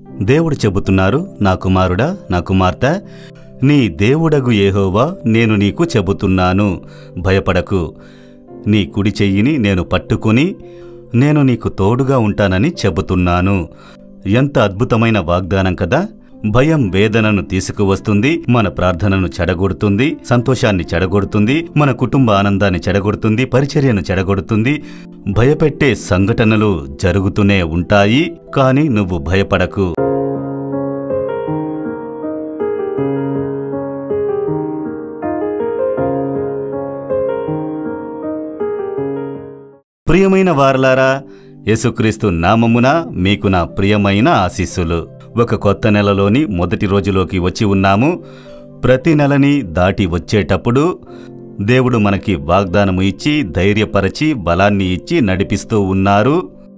దేవుడు చెబుతున్నారు నా కుమారుడా నా కుమార్తె నీ దేవుడగు ఏహోవా నేను నీకు చెబుతున్నాను భయపడకు నీ కుడి చెయ్యిని నేను పట్టుకుని నేను నీకు తోడుగా ఉంటానని చెబుతున్నాను ఎంత అద్భుతమైన వాగ్దానం కదా భయం వేదనను తీసుకువస్తుంది మన ప్రార్థనను చెడగొడుతుంది సంతోషాన్ని చెడగొడుతుంది మన కుటుంబ ఆనందాన్ని చెడగొడుతుంది పరిచర్యను చెడగొడుతుంది భయపెట్టే సంఘటనలు జరుగుతూనే ఉంటాయి కానీ నువ్వు భయపడకు ప్రియమైన వారలారా యేసుక్రీస్తు నామమున మీకు నా ప్రియమైన ఆశీస్సులు ఒక కొత్త నెలలోని మొదటి రోజులోకి వచ్చి ఉన్నాము ప్రతి నెలని దాటి వచ్చేటప్పుడు దేవుడు మనకి వాగ్దానము ఇచ్చి ధైర్యపరచి బలాన్ని ఇచ్చి నడిపిస్తూ ఉన్నారు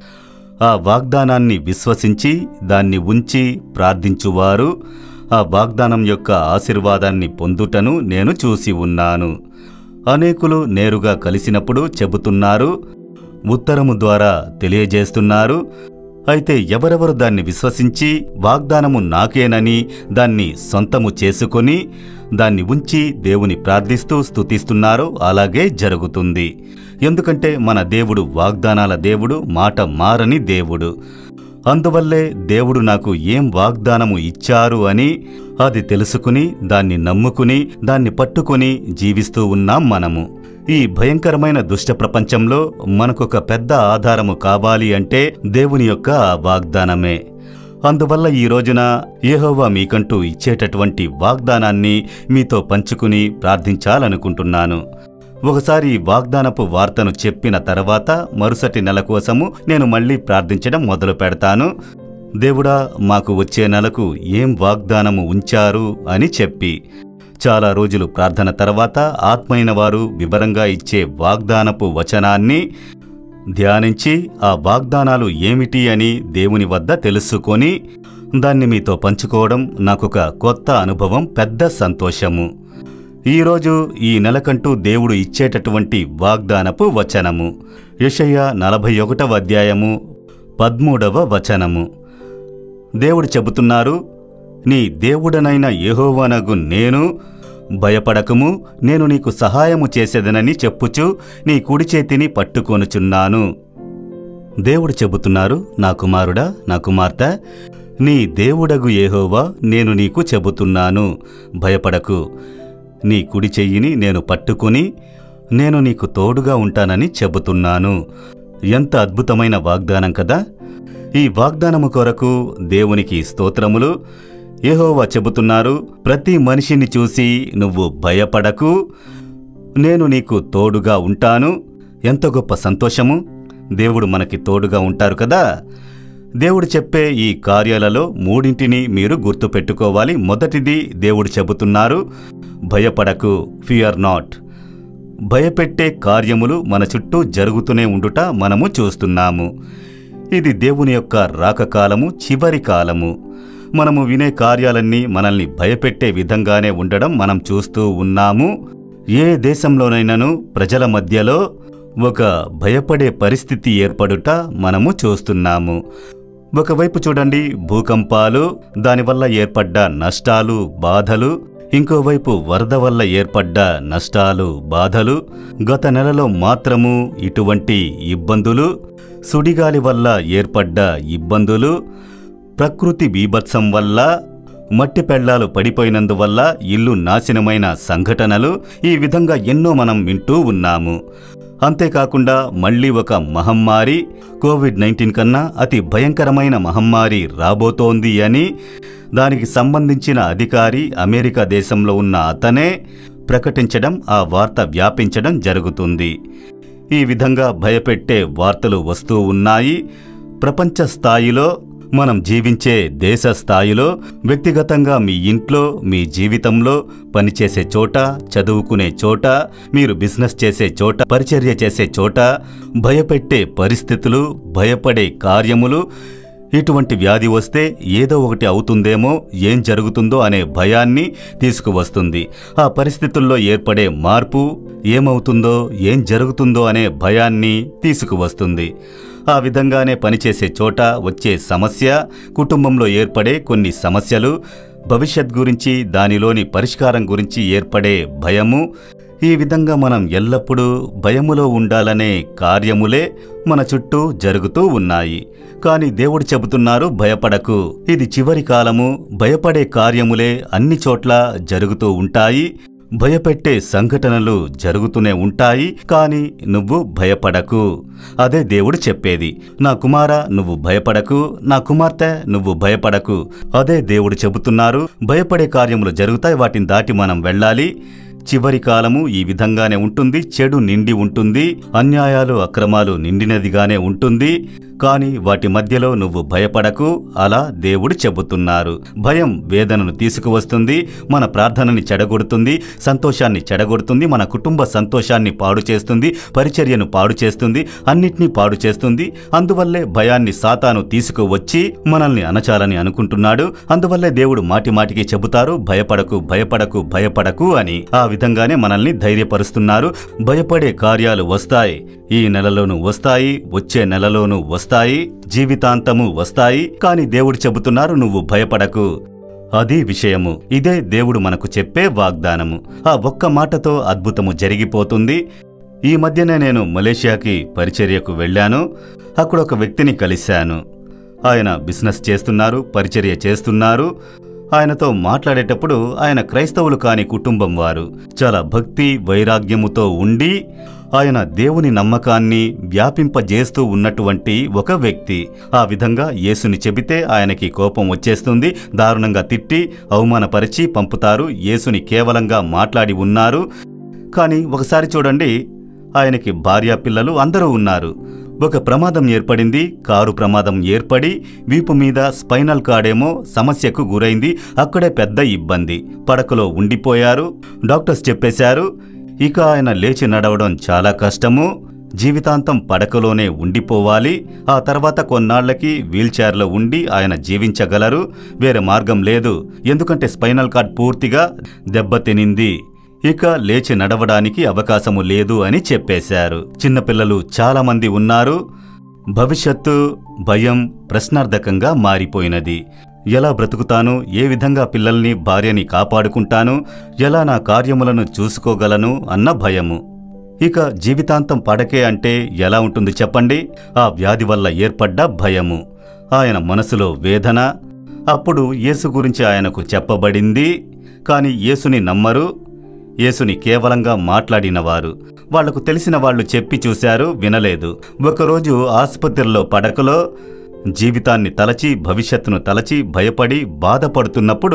ఆ వాగ్దానాన్ని విశ్వసించి దాన్ని ఉంచి ప్రార్థించువారు ఆ వాగ్దానం యొక్క ఆశీర్వాదాన్ని పొందుటను నేను చూసి ఉన్నాను అనేకులు నేరుగా కలిసినప్పుడు చెబుతున్నారు ఉత్తరము ద్వారా తెలియజేస్తున్నారు అయితే ఎవరెవరు దాన్ని విశ్వసించి వాగ్దానము నాకేనని దాన్ని సొంతము చేసుకొని దాన్ని ఉంచి దేవుని ప్రార్థిస్తూ స్తుతిస్తున్నారో అలాగే జరుగుతుంది ఎందుకంటే మన దేవుడు వాగ్దానాల దేవుడు మాట మారని దేవుడు అందువల్లే దేవుడు నాకు ఏం వాగ్దానము ఇచ్చారు అని అది తెలుసుకుని దాన్ని నమ్ముకుని దాన్ని పట్టుకుని జీవిస్తూ ఉన్నాం మనము ఈ భయంకరమైన దుష్ట ప్రపంచంలో మనకొక పెద్ద ఆధారము కావాలి అంటే దేవుని యొక్క ఆ వాగ్దానమే అందువల్ల ఈ రోజున యెహోవా మీకంటూ ఇచ్చేటటువంటి వాగ్దానాన్ని మీతో పంచుకుని ప్రార్థించాలనుకుంటున్నాను ఒకసారి ఈ వాగ్దానపు వార్తను చెప్పిన తర్వాత మరుసటి నెల కోసము నేను మళ్ళీ ప్రార్థించడం మొదలు పెడతాను దేవుడా మాకు వచ్చే నెలకు ఏం వాగ్దానము ఉంచారు అని చెప్పి చాలా రోజులు ప్రార్థన తర్వాత ఆత్మైన వారు వివరంగా ఇచ్చే వాగ్దానపు వచనాన్ని ధ్యానించి ఆ వాగ్దానాలు ఏమిటి అని దేవుని వద్ద తెలుసుకొని దాన్ని మీతో పంచుకోవడం నాకొక కొత్త అనుభవం పెద్ద సంతోషము ఈరోజు ఈ నెలకంటూ దేవుడు ఇచ్చేటటువంటి వాగ్దానపు వచనము యెషయ నలభై ఒకటవ అధ్యాయము పద్మూడవ వచనము దేవుడు చెబుతున్నారు నీ దేవుడనైన యెహోవానగు నేను భయపడకము నేను నీకు సహాయము చేసేదనని చెప్పుచు నీ కుడి చేతిని పట్టుకొనుచున్నాను దేవుడు చెబుతున్నారు నా కుమారుడా నా కుమార్తె నీ దేవుడగు ఏహోవా నేను నీకు చెబుతున్నాను భయపడకు నీ కుడి చెయ్యిని నేను పట్టుకుని నేను నీకు తోడుగా ఉంటానని చెబుతున్నాను ఎంత అద్భుతమైన వాగ్దానం కదా ఈ వాగ్దానము కొరకు దేవునికి స్తోత్రములు యెహోవా చెబుతున్నారు ప్రతి మనిషిని చూసి నువ్వు భయపడకు నేను నీకు తోడుగా ఉంటాను ఎంత గొప్ప సంతోషము దేవుడు మనకి తోడుగా ఉంటారు కదా దేవుడు చెప్పే ఈ కార్యాలలో మూడింటిని మీరు గుర్తుపెట్టుకోవాలి మొదటిది దేవుడు చెబుతున్నారు భయపడకు ఫియర్ నాట్ భయపెట్టే కార్యములు మన చుట్టూ జరుగుతూనే ఉండుట మనము చూస్తున్నాము ఇది దేవుని యొక్క రాకకాలము చివరి కాలము మనము వినే కార్యాలన్నీ మనల్ని భయపెట్టే విధంగానే ఉండడం మనం చూస్తూ ఉన్నాము ఏ దేశంలోనైనాను ప్రజల మధ్యలో ఒక భయపడే పరిస్థితి ఏర్పడుట మనము చూస్తున్నాము ఒకవైపు చూడండి భూకంపాలు దానివల్ల ఏర్పడ్డ నష్టాలు బాధలు ఇంకోవైపు వరద వల్ల ఏర్పడ్డ నష్టాలు బాధలు గత నెలలో మాత్రము ఇటువంటి ఇబ్బందులు సుడిగాలి వల్ల ఏర్పడ్డ ఇబ్బందులు ప్రకృతి బీభత్సం వల్ల మట్టి పెళ్లాలు పడిపోయినందువల్ల ఇల్లు నాశనమైన సంఘటనలు ఈ విధంగా ఎన్నో మనం వింటూ ఉన్నాము అంతేకాకుండా మళ్ళీ ఒక మహమ్మారి కోవిడ్ నైన్టీన్ కన్నా అతి భయంకరమైన మహమ్మారి రాబోతోంది అని దానికి సంబంధించిన అధికారి అమెరికా దేశంలో ఉన్న అతనే ప్రకటించడం ఆ వార్త వ్యాపించడం జరుగుతుంది ఈ విధంగా భయపెట్టే వార్తలు వస్తూ ఉన్నాయి ప్రపంచ స్థాయిలో మనం జీవించే దేశ స్థాయిలో వ్యక్తిగతంగా మీ ఇంట్లో మీ జీవితంలో పనిచేసే చోట చదువుకునే చోట మీరు బిజినెస్ చేసే చోట పరిచర్య చేసే చోట భయపెట్టే పరిస్థితులు భయపడే కార్యములు ఇటువంటి వ్యాధి వస్తే ఏదో ఒకటి అవుతుందేమో ఏం జరుగుతుందో అనే భయాన్ని తీసుకువస్తుంది ఆ పరిస్థితుల్లో ఏర్పడే మార్పు ఏమవుతుందో ఏం జరుగుతుందో అనే భయాన్ని తీసుకువస్తుంది ఆ విధంగానే పనిచేసే చోట వచ్చే సమస్య కుటుంబంలో ఏర్పడే కొన్ని సమస్యలు భవిష్యత్ గురించి దానిలోని పరిష్కారం గురించి ఏర్పడే భయము ఈ విధంగా మనం ఎల్లప్పుడూ భయములో ఉండాలనే కార్యములే మన చుట్టూ జరుగుతూ ఉన్నాయి కాని దేవుడు చెబుతున్నారు భయపడకు ఇది చివరి కాలము భయపడే కార్యములే అన్ని చోట్ల జరుగుతూ ఉంటాయి భయపెట్టే సంఘటనలు జరుగుతూనే ఉంటాయి కాని నువ్వు భయపడకు అదే దేవుడు చెప్పేది నా కుమార నువ్వు భయపడకు నా కుమార్తె నువ్వు భయపడకు అదే దేవుడు చెబుతున్నారు భయపడే కార్యములు జరుగుతాయి వాటిని దాటి మనం వెళ్ళాలి చివరి కాలము ఈ విధంగానే ఉంటుంది చెడు నిండి ఉంటుంది అన్యాయాలు అక్రమాలు నిండినదిగానే ఉంటుంది కాని వాటి మధ్యలో నువ్వు భయపడకు అలా దేవుడు చెబుతున్నారు భయం వేదనను తీసుకువస్తుంది మన ప్రార్థనని చెడగొడుతుంది సంతోషాన్ని చెడగొడుతుంది మన కుటుంబ సంతోషాన్ని పాడు చేస్తుంది పరిచర్యను పాడు చేస్తుంది అన్నిటినీ పాడు చేస్తుంది అందువల్లే భయాన్ని సాతాను తీసుకువచ్చి మనల్ని అనచాలని అనుకుంటున్నాడు అందువల్లే దేవుడు మాటి మాటికి చెబుతారు భయపడకు భయపడకు భయపడకు అని ఆ విధంగానే మనల్ని ధైర్యపరుస్తున్నారు భయపడే కార్యాలు వస్తాయి ఈ నెలలోనూ వస్తాయి వచ్చే నెలలోనూ వస్తాయి జీవితాంతము వస్తాయి కాని దేవుడు చెబుతున్నారు నువ్వు భయపడకు అది విషయము ఇదే దేవుడు మనకు చెప్పే వాగ్దానము ఆ ఒక్క మాటతో అద్భుతము జరిగిపోతుంది ఈ మధ్యనే నేను మలేషియాకి పరిచర్యకు వెళ్ళాను అక్కడ ఒక వ్యక్తిని కలిశాను ఆయన బిజినెస్ చేస్తున్నారు పరిచర్య చేస్తున్నారు ఆయనతో మాట్లాడేటప్పుడు ఆయన క్రైస్తవులు కాని కుటుంబం వారు చాలా భక్తి వైరాగ్యముతో ఉండి ఆయన దేవుని నమ్మకాన్ని వ్యాపింపజేస్తూ ఉన్నటువంటి ఒక వ్యక్తి ఆ విధంగా యేసుని చెబితే ఆయనకి కోపం వచ్చేస్తుంది దారుణంగా తిట్టి అవమానపరిచి పంపుతారు యేసుని కేవలంగా మాట్లాడి ఉన్నారు కానీ ఒకసారి చూడండి ఆయనకి భార్యా పిల్లలు అందరూ ఉన్నారు ఒక ప్రమాదం ఏర్పడింది కారు ప్రమాదం ఏర్పడి వీపు మీద స్పైనల్ కార్డేమో సమస్యకు గురైంది అక్కడే పెద్ద ఇబ్బంది పడకలో ఉండిపోయారు డాక్టర్స్ చెప్పేశారు ఇక ఆయన లేచి నడవడం చాలా కష్టము జీవితాంతం పడకలోనే ఉండిపోవాలి ఆ తర్వాత కొన్నాళ్లకి వీల్చైర్లో ఉండి ఆయన జీవించగలరు వేరే మార్గం లేదు ఎందుకంటే స్పైనల్ కార్డ్ పూర్తిగా దెబ్బతినింది ఇక లేచి నడవడానికి అవకాశము లేదు అని చెప్పేశారు చిన్నపిల్లలు చాలా మంది ఉన్నారు భవిష్యత్తు భయం ప్రశ్నార్థకంగా మారిపోయినది ఎలా బ్రతుకుతాను ఏ విధంగా పిల్లల్ని భార్యని కాపాడుకుంటాను ఎలా నా కార్యములను చూసుకోగలను అన్న భయము ఇక జీవితాంతం పడకే అంటే ఎలా ఉంటుంది చెప్పండి ఆ వ్యాధి వల్ల ఏర్పడ్డ భయము ఆయన మనసులో వేదన అప్పుడు యేసు గురించి ఆయనకు చెప్పబడింది కాని యేసుని నమ్మరు యేసుని కేవలంగా మాట్లాడినవారు వాళ్లకు తెలిసిన వాళ్ళు చెప్పి చూశారు వినలేదు ఒకరోజు ఆసుపత్రిలో పడకలో జీవితాన్ని తలచి భవిష్యత్తును తలచి భయపడి బాధపడుతున్నప్పుడు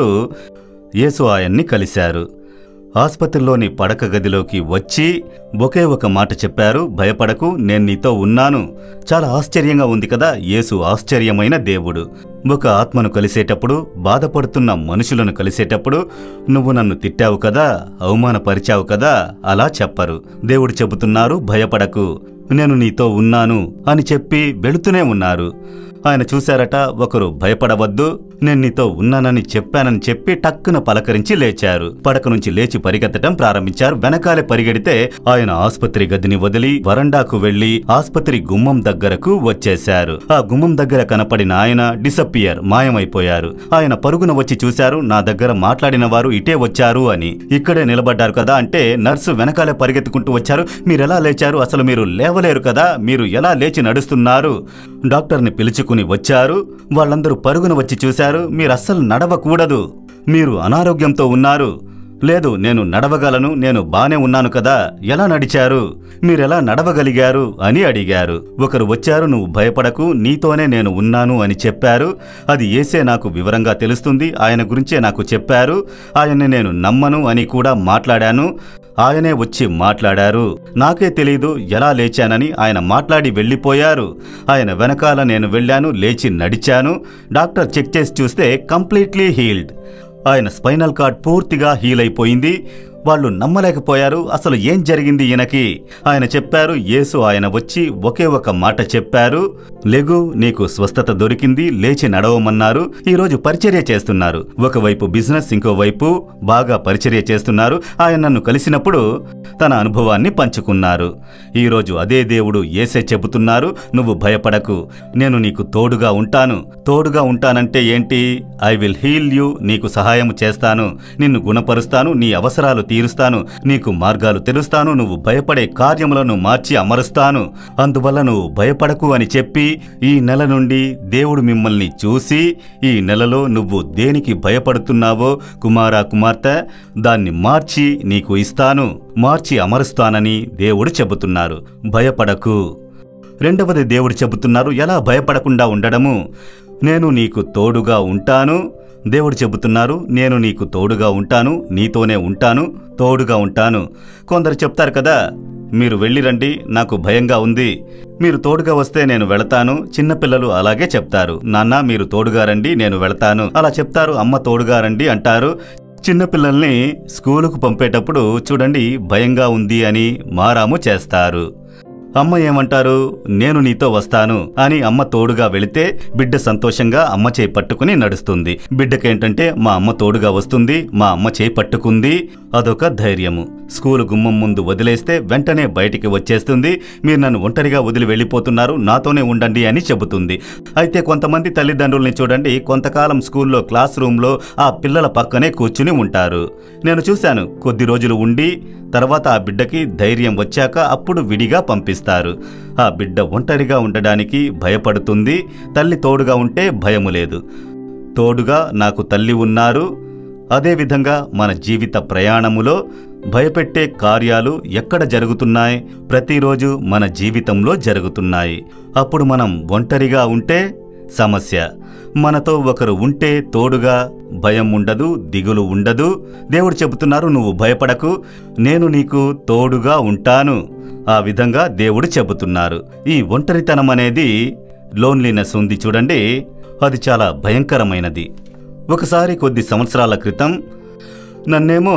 యేసు ఆయన్ని కలిశారు ఆసుపత్రిలోని పడక గదిలోకి వచ్చి ఒకే ఒక మాట చెప్పారు భయపడకు నేను నీతో ఉన్నాను చాలా ఆశ్చర్యంగా ఉంది కదా యేసు ఆశ్చర్యమైన దేవుడు ఒక ఆత్మను కలిసేటప్పుడు బాధపడుతున్న మనుషులను కలిసేటప్పుడు నువ్వు నన్ను తిట్టావు కదా అవమానపరిచావు కదా అలా చెప్పరు దేవుడు చెబుతున్నారు భయపడకు నేను నీతో ఉన్నాను అని చెప్పి వెళుతూనే ఉన్నారు ఆయన చూశారట ఒకరు భయపడవద్దు నేను నీతో ఉన్నానని చెప్పానని చెప్పి టక్కున పలకరించి లేచారు పడక నుంచి లేచి పరిగెత్తడం ప్రారంభించారు వెనకాలే పరిగెడితే ఆయన ఆసుపత్రి గదిని వదిలి వరండాకు వెళ్లి ఆసుపత్రి గుమ్మం దగ్గరకు వచ్చేశారు ఆ గుమ్మం దగ్గర కనపడిన ఆయన డిసప్పియర్ మాయమైపోయారు ఆయన పరుగున వచ్చి చూశారు నా దగ్గర మాట్లాడిన వారు ఇటే వచ్చారు అని ఇక్కడే నిలబడ్డారు కదా అంటే నర్సు వెనకాలే పరిగెత్తుకుంటూ వచ్చారు మీరెలా లేచారు అసలు మీరు లేవలేరు కదా మీరు ఎలా లేచి నడుస్తున్నారు డాక్టర్ని పిలుచుకుని వచ్చారు వాళ్ళందరూ పరుగున వచ్చి చూశారు మీరు అస్సలు నడవకూడదు మీరు అనారోగ్యంతో ఉన్నారు లేదు నేను నడవగలను నేను బానే ఉన్నాను కదా ఎలా నడిచారు మీరెలా నడవగలిగారు అని అడిగారు ఒకరు వచ్చారు నువ్వు భయపడకు నీతోనే నేను ఉన్నాను అని చెప్పారు అది ఏసే నాకు వివరంగా తెలుస్తుంది ఆయన గురించే నాకు చెప్పారు ఆయన్ని నేను నమ్మను అని కూడా మాట్లాడాను ఆయనే వచ్చి మాట్లాడారు నాకే తెలీదు ఎలా లేచానని ఆయన మాట్లాడి వెళ్ళిపోయారు ఆయన వెనకాల నేను వెళ్ళాను లేచి నడిచాను డాక్టర్ చెక్ చేసి చూస్తే కంప్లీట్లీ హీల్డ్ ఆయన స్పైనల్ కార్డ్ పూర్తిగా హీల్ అయిపోయింది వాళ్ళు నమ్మలేకపోయారు అసలు ఏం జరిగింది ఈయనకి ఆయన చెప్పారు యేసు ఆయన వచ్చి ఒకే ఒక మాట చెప్పారు లెగు నీకు స్వస్థత దొరికింది లేచి నడవమన్నారు ఈ రోజు పరిచర్య చేస్తున్నారు ఒకవైపు బిజినెస్ ఇంకోవైపు బాగా పరిచర్య చేస్తున్నారు ఆయన నన్ను కలిసినప్పుడు తన అనుభవాన్ని పంచుకున్నారు ఈ రోజు అదే దేవుడు ఏసే చెబుతున్నారు నువ్వు భయపడకు నేను నీకు తోడుగా ఉంటాను తోడుగా ఉంటానంటే ఏంటి ఐ విల్ హీల్ యూ నీకు సహాయం చేస్తాను నిన్ను గుణపరుస్తాను నీ అవసరాలు తీరుస్తాను నీకు మార్గాలు తెలుస్తాను నువ్వు భయపడే కార్యములను మార్చి అమరుస్తాను అందువల్ల నువ్వు భయపడకు అని చెప్పి ఈ నెల నుండి దేవుడు మిమ్మల్ని చూసి ఈ నెలలో నువ్వు దేనికి భయపడుతున్నావో కుమారా కుమార్తె దాన్ని మార్చి నీకు ఇస్తాను మార్చి అమరుస్తానని దేవుడు చెబుతున్నారు భయపడకు రెండవది దేవుడు చెబుతున్నారు ఎలా భయపడకుండా ఉండడము నేను నీకు తోడుగా ఉంటాను దేవుడు చెబుతున్నారు నేను నీకు తోడుగా ఉంటాను నీతోనే ఉంటాను తోడుగా ఉంటాను కొందరు చెప్తారు కదా మీరు వెళ్ళిరండి నాకు భయంగా ఉంది మీరు తోడుగా వస్తే నేను వెళతాను చిన్నపిల్లలు అలాగే చెప్తారు నాన్న మీరు తోడుగా రండి నేను వెళతాను అలా చెప్తారు అమ్మ తోడుగా రండి అంటారు చిన్నపిల్లల్ని స్కూలుకు పంపేటప్పుడు చూడండి భయంగా ఉంది అని మారాము చేస్తారు అమ్మ ఏమంటారు నేను నీతో వస్తాను అని అమ్మ తోడుగా వెళితే బిడ్డ సంతోషంగా అమ్మ చేయి పట్టుకుని నడుస్తుంది బిడ్డకేంటంటే మా అమ్మ తోడుగా వస్తుంది మా అమ్మ చేయి పట్టుకుంది అదొక ధైర్యము స్కూలు గుమ్మం ముందు వదిలేస్తే వెంటనే బయటికి వచ్చేస్తుంది మీరు నన్ను ఒంటరిగా వదిలి వెళ్ళిపోతున్నారు నాతోనే ఉండండి అని చెబుతుంది అయితే కొంతమంది తల్లిదండ్రుల్ని చూడండి కొంతకాలం స్కూల్లో క్లాస్ రూమ్లో ఆ పిల్లల పక్కనే కూర్చుని ఉంటారు నేను చూశాను కొద్ది రోజులు ఉండి తర్వాత ఆ బిడ్డకి ధైర్యం వచ్చాక అప్పుడు విడిగా పంపిస్తారు ఆ బిడ్డ ఒంటరిగా ఉండడానికి భయపడుతుంది తల్లి తోడుగా ఉంటే భయము లేదు తోడుగా నాకు తల్లి ఉన్నారు అదేవిధంగా మన జీవిత ప్రయాణములో భయపెట్టే కార్యాలు ఎక్కడ జరుగుతున్నాయి ప్రతిరోజు మన జీవితంలో జరుగుతున్నాయి అప్పుడు మనం ఒంటరిగా ఉంటే సమస్య మనతో ఒకరు ఉంటే తోడుగా భయం ఉండదు దిగులు ఉండదు దేవుడు చెబుతున్నారు నువ్వు భయపడకు నేను నీకు తోడుగా ఉంటాను ఆ విధంగా దేవుడు చెబుతున్నారు ఈ ఒంటరితనం అనేది లోన్లీనెస్ ఉంది చూడండి అది చాలా భయంకరమైనది ఒకసారి కొద్ది సంవత్సరాల క్రితం నన్నేమో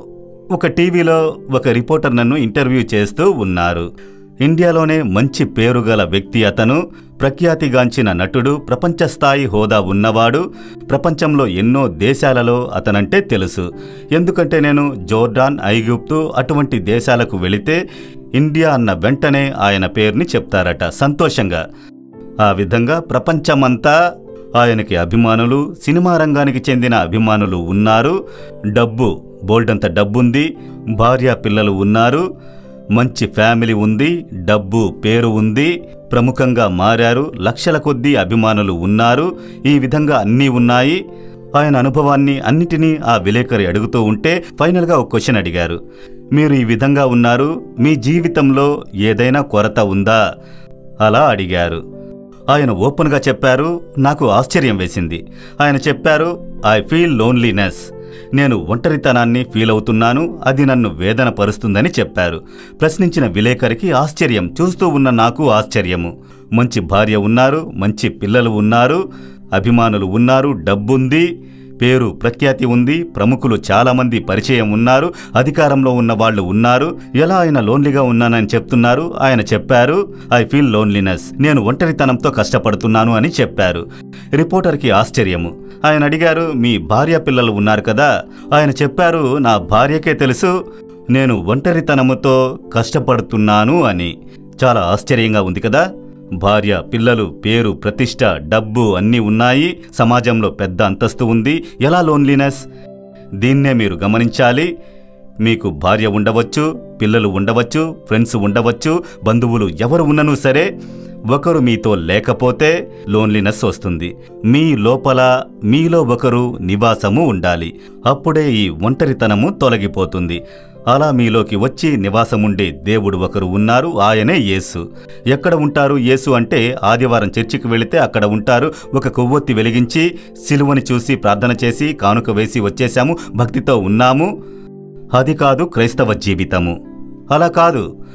ఒక టీవీలో ఒక రిపోర్టర్ నన్ను ఇంటర్వ్యూ చేస్తూ ఉన్నారు ఇండియాలోనే మంచి పేరుగల వ్యక్తి అతను ప్రఖ్యాతిగాంచిన నటుడు ప్రపంచ స్థాయి హోదా ఉన్నవాడు ప్రపంచంలో ఎన్నో దేశాలలో అతనంటే తెలుసు ఎందుకంటే నేను జోర్డాన్ ఐగుప్తు అటువంటి దేశాలకు వెళితే ఇండియా అన్న వెంటనే ఆయన పేరుని చెప్తారట సంతోషంగా ఆ విధంగా ప్రపంచమంతా ఆయనకి అభిమానులు సినిమా రంగానికి చెందిన అభిమానులు ఉన్నారు డబ్బు బోల్డంత డబ్బుంది భార్య పిల్లలు ఉన్నారు మంచి ఫ్యామిలీ ఉంది డబ్బు పేరు ఉంది ప్రముఖంగా మారారు లక్షల కొద్దీ అభిమానులు ఉన్నారు ఈ విధంగా అన్నీ ఉన్నాయి ఆయన అనుభవాన్ని అన్నిటినీ ఆ విలేకరి అడుగుతూ ఉంటే ఫైనల్గా ఒక క్వశ్చన్ అడిగారు మీరు ఈ విధంగా ఉన్నారు మీ జీవితంలో ఏదైనా కొరత ఉందా అలా అడిగారు ఆయన ఓపెన్గా చెప్పారు నాకు ఆశ్చర్యం వేసింది ఆయన చెప్పారు ఐ ఫీల్ లోన్లీనెస్ నేను ఒంటరితనాన్ని ఫీల్ అవుతున్నాను అది నన్ను వేదన పరుస్తుందని చెప్పారు ప్రశ్నించిన విలేకరికి ఆశ్చర్యం చూస్తూ ఉన్న నాకు ఆశ్చర్యము మంచి భార్య ఉన్నారు మంచి పిల్లలు ఉన్నారు అభిమానులు ఉన్నారు డబ్బుంది పేరు ప్రఖ్యాతి ఉంది ప్రముఖులు చాలామంది పరిచయం ఉన్నారు అధికారంలో ఉన్న వాళ్ళు ఉన్నారు ఎలా ఆయన లోన్లీగా ఉన్నానని చెప్తున్నారు ఆయన చెప్పారు ఐ ఫీల్ లోన్లీనెస్ నేను ఒంటరితనంతో కష్టపడుతున్నాను అని చెప్పారు రిపోర్టర్కి ఆశ్చర్యము ఆయన అడిగారు మీ భార్య పిల్లలు ఉన్నారు కదా ఆయన చెప్పారు నా భార్యకే తెలుసు నేను ఒంటరితనముతో కష్టపడుతున్నాను అని చాలా ఆశ్చర్యంగా ఉంది కదా భార్య పిల్లలు పేరు ప్రతిష్ట డబ్బు అన్నీ ఉన్నాయి సమాజంలో పెద్ద అంతస్తు ఉంది ఎలా లోన్లీనెస్ దీన్నే మీరు గమనించాలి మీకు భార్య ఉండవచ్చు పిల్లలు ఉండవచ్చు ఫ్రెండ్స్ ఉండవచ్చు బంధువులు ఎవరు ఉన్ననూ సరే ఒకరు మీతో లేకపోతే లోన్లీనెస్ వస్తుంది మీ లోపల మీలో ఒకరు నివాసము ఉండాలి అప్పుడే ఈ ఒంటరితనము తొలగిపోతుంది అలా మీలోకి వచ్చి నివాసముండే దేవుడు ఒకరు ఉన్నారు ఆయనే యేసు ఎక్కడ ఉంటారు యేసు అంటే ఆదివారం చర్చికి వెళితే అక్కడ ఉంటారు ఒక కొవ్వొత్తి వెలిగించి సిలువని చూసి ప్రార్థన చేసి కానుక వేసి వచ్చేశాము భక్తితో ఉన్నాము అది కాదు క్రైస్తవ జీవితము అలా కాదు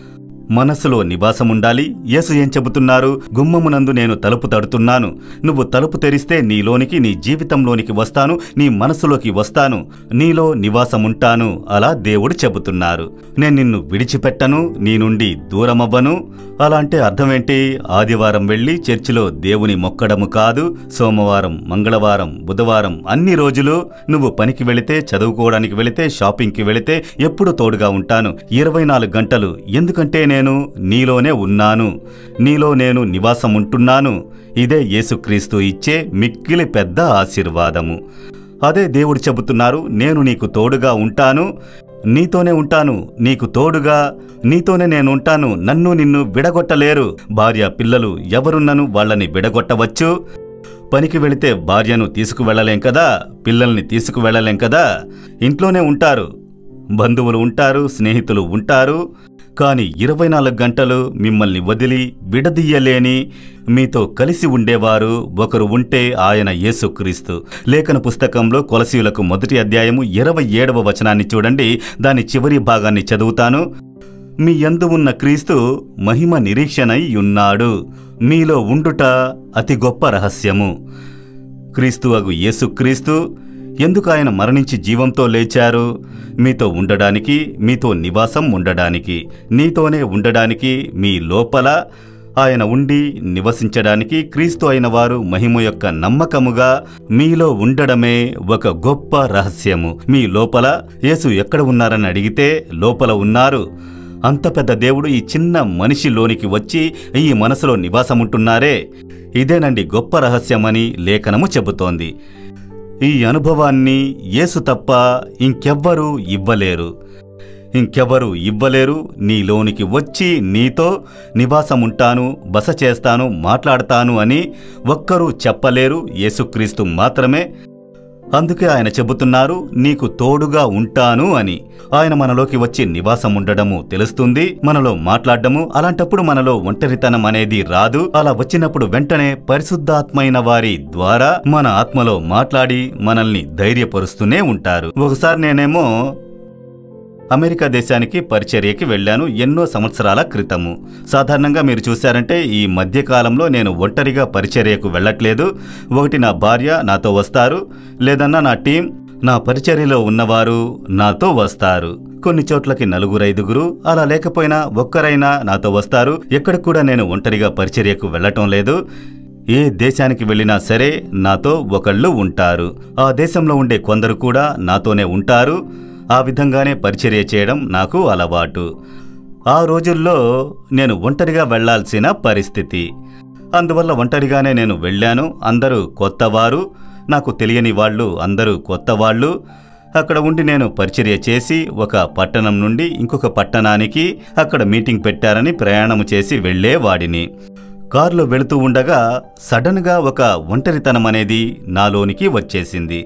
మనస్సులో నివాసముండాలి యేసు ఏం చెబుతున్నారు గుమ్మమునందు నేను తలుపు తడుతున్నాను నువ్వు తలుపు తెరిస్తే నీలోనికి నీ జీవితంలోనికి వస్తాను నీ మనసులోకి వస్తాను నీలో నివాసముంటాను అలా దేవుడు చెబుతున్నారు నేను నిన్ను విడిచిపెట్టను నీ నుండి దూరమవ్వను అలా అంటే అర్థమేంటి ఆదివారం వెళ్ళి చర్చిలో దేవుని మొక్కడము కాదు సోమవారం మంగళవారం బుధవారం అన్ని రోజులు నువ్వు పనికి వెళితే చదువుకోవడానికి వెళితే షాపింగ్కి వెళితే ఎప్పుడు తోడుగా ఉంటాను ఇరవై నాలుగు గంటలు ఎందుకంటే నేను నీలోనే ఉన్నాను నీలో నేను నివాసం ఉంటున్నాను ఇదే యేసుక్రీస్తు ఇచ్చే మిక్కిలి పెద్ద ఆశీర్వాదము అదే దేవుడు చెబుతున్నారు నేను నీకు తోడుగా ఉంటాను నీతోనే ఉంటాను నీకు తోడుగా నీతోనే నేను ఉంటాను నన్ను నిన్ను విడగొట్టలేరు భార్య పిల్లలు ఎవరున్నను వాళ్ళని విడగొట్టవచ్చు పనికి వెళితే భార్యను తీసుకువెళ్ళలేం కదా పిల్లల్ని తీసుకువెళ్ళలేం కదా ఇంట్లోనే ఉంటారు బంధువులు ఉంటారు స్నేహితులు ఉంటారు కానీ ఇరవై నాలుగు గంటలు మిమ్మల్ని వదిలి విడదీయలేని మీతో కలిసి ఉండేవారు ఒకరు ఉంటే ఆయన యేసుక్రీస్తు లేఖన పుస్తకంలో కొలసీయులకు మొదటి అధ్యాయము ఇరవై ఏడవ వచనాన్ని చూడండి దాని చివరి భాగాన్ని చదువుతాను మీ యందు ఉన్న క్రీస్తు మహిమ నిరీక్షణై ఉన్నాడు మీలో ఉండుట అతి గొప్ప రహస్యము క్రీస్తు అగు యేసుక్రీస్తు ఎందుకు ఆయన మరణించి జీవంతో లేచారు మీతో ఉండడానికి మీతో నివాసం ఉండడానికి నీతోనే ఉండడానికి మీ లోపల ఆయన ఉండి నివసించడానికి క్రీస్తు అయిన వారు మహిమ యొక్క నమ్మకముగా మీలో ఉండడమే ఒక గొప్ప రహస్యము మీ లోపల యేసు ఎక్కడ ఉన్నారని అడిగితే లోపల ఉన్నారు అంత పెద్ద దేవుడు ఈ చిన్న మనిషిలోనికి వచ్చి ఈ మనసులో నివాసముంటున్నారే ఇదేనండి గొప్ప రహస్యమని లేఖనము చెబుతోంది ఈ అనుభవాన్ని యేసు తప్ప ఇంకెవ్వరూ ఇవ్వలేరు ఇంకెవరు ఇవ్వలేరు నీలోనికి వచ్చి నీతో నివాసముంటాను బస చేస్తాను మాట్లాడతాను అని ఒక్కరూ చెప్పలేరు యేసుక్రీస్తు మాత్రమే అందుకే ఆయన చెబుతున్నారు నీకు తోడుగా ఉంటాను అని ఆయన మనలోకి వచ్చి నివాసం ఉండడము తెలుస్తుంది మనలో మాట్లాడడము అలాంటప్పుడు మనలో ఒంటరితనం అనేది రాదు అలా వచ్చినప్పుడు వెంటనే పరిశుద్ధాత్మైన వారి ద్వారా మన ఆత్మలో మాట్లాడి మనల్ని ధైర్యపరుస్తూనే ఉంటారు ఒకసారి నేనేమో అమెరికా దేశానికి పరిచర్యకి వెళ్ళాను ఎన్నో సంవత్సరాల క్రితము సాధారణంగా మీరు చూశారంటే ఈ మధ్యకాలంలో నేను ఒంటరిగా పరిచర్యకు వెళ్ళట్లేదు ఒకటి నా భార్య నాతో వస్తారు లేదన్నా నా టీం నా పరిచర్యలో ఉన్నవారు నాతో వస్తారు కొన్ని చోట్లకి నలుగురైదుగురు అలా లేకపోయినా ఒక్కరైనా నాతో వస్తారు ఎక్కడికి కూడా నేను ఒంటరిగా పరిచర్యకు వెళ్ళటం లేదు ఏ దేశానికి వెళ్ళినా సరే నాతో ఒకళ్ళు ఉంటారు ఆ దేశంలో ఉండే కొందరు కూడా నాతోనే ఉంటారు ఆ విధంగానే పరిచర్య చేయడం నాకు అలవాటు ఆ రోజుల్లో నేను ఒంటరిగా వెళ్ళాల్సిన పరిస్థితి అందువల్ల ఒంటరిగానే నేను వెళ్ళాను అందరూ కొత్తవారు నాకు తెలియని వాళ్ళు అందరూ కొత్తవాళ్ళు అక్కడ ఉండి నేను పరిచర్య చేసి ఒక పట్టణం నుండి ఇంకొక పట్టణానికి అక్కడ మీటింగ్ పెట్టారని ప్రయాణం చేసి వెళ్ళేవాడిని కారులో వెళుతూ ఉండగా సడన్గా ఒక ఒంటరితనం అనేది నాలోనికి వచ్చేసింది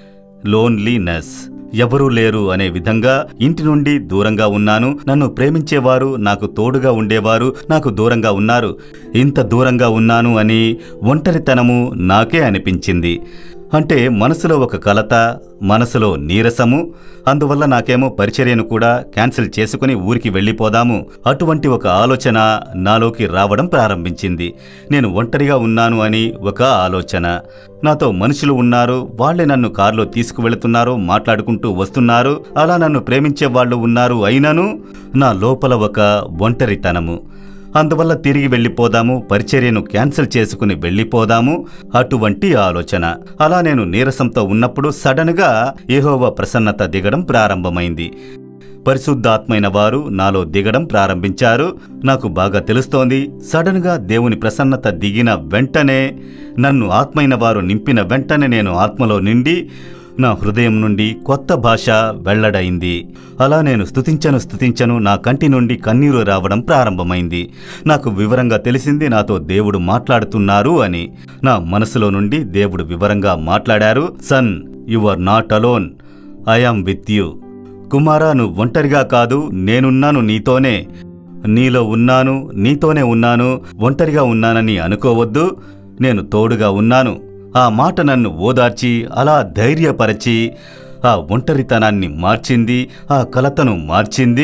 లోన్లీనెస్ ఎవరూ లేరు అనే విధంగా ఇంటి నుండి దూరంగా ఉన్నాను నన్ను ప్రేమించేవారు నాకు తోడుగా ఉండేవారు నాకు దూరంగా ఉన్నారు ఇంత దూరంగా ఉన్నాను అని ఒంటరితనము నాకే అనిపించింది అంటే మనసులో ఒక కలత మనసులో నీరసము అందువల్ల నాకేమో పరిచర్యను కూడా క్యాన్సిల్ చేసుకుని ఊరికి వెళ్ళిపోదాము అటువంటి ఒక ఆలోచన నాలోకి రావడం ప్రారంభించింది నేను ఒంటరిగా ఉన్నాను అని ఒక ఆలోచన నాతో మనుషులు ఉన్నారు వాళ్ళే నన్ను కారులో తీసుకువెళుతున్నారు మాట్లాడుకుంటూ వస్తున్నారు అలా నన్ను ప్రేమించే వాళ్ళు ఉన్నారు అయినను నా లోపల ఒక ఒంటరితనము అందువల్ల తిరిగి వెళ్ళిపోదాము పరిచర్యను క్యాన్సిల్ చేసుకుని వెళ్ళిపోదాము అటువంటి ఆలోచన అలా నేను నీరసంతో ఉన్నప్పుడు సడన్గా ఏహోవ ప్రసన్నత దిగడం ప్రారంభమైంది పరిశుద్ధాత్మైన వారు నాలో దిగడం ప్రారంభించారు నాకు బాగా తెలుస్తోంది సడన్గా దేవుని ప్రసన్నత దిగిన వెంటనే నన్ను ఆత్మైన వారు నింపిన వెంటనే నేను ఆత్మలో నిండి నా హృదయం నుండి కొత్త భాష వెల్లడైంది అలా నేను స్తుతించను స్తుతించను నా కంటి నుండి కన్నీరు రావడం ప్రారంభమైంది నాకు వివరంగా తెలిసింది నాతో దేవుడు మాట్లాడుతున్నారు అని నా మనసులో నుండి దేవుడు వివరంగా మాట్లాడారు son you are not alone I am with you కుమారా నువ్వు ఒంటరిగా కాదు నేనున్నాను నీతోనే నీలో ఉన్నాను నీతోనే ఉన్నాను ఒంటరిగా ఉన్నానని అనుకోవద్దు నేను తోడుగా ఉన్నాను ఆ మాట నన్ను ఓదార్చి అలా ధైర్యపరచి ఆ ఒంటరితనాన్ని మార్చింది ఆ కలతను మార్చింది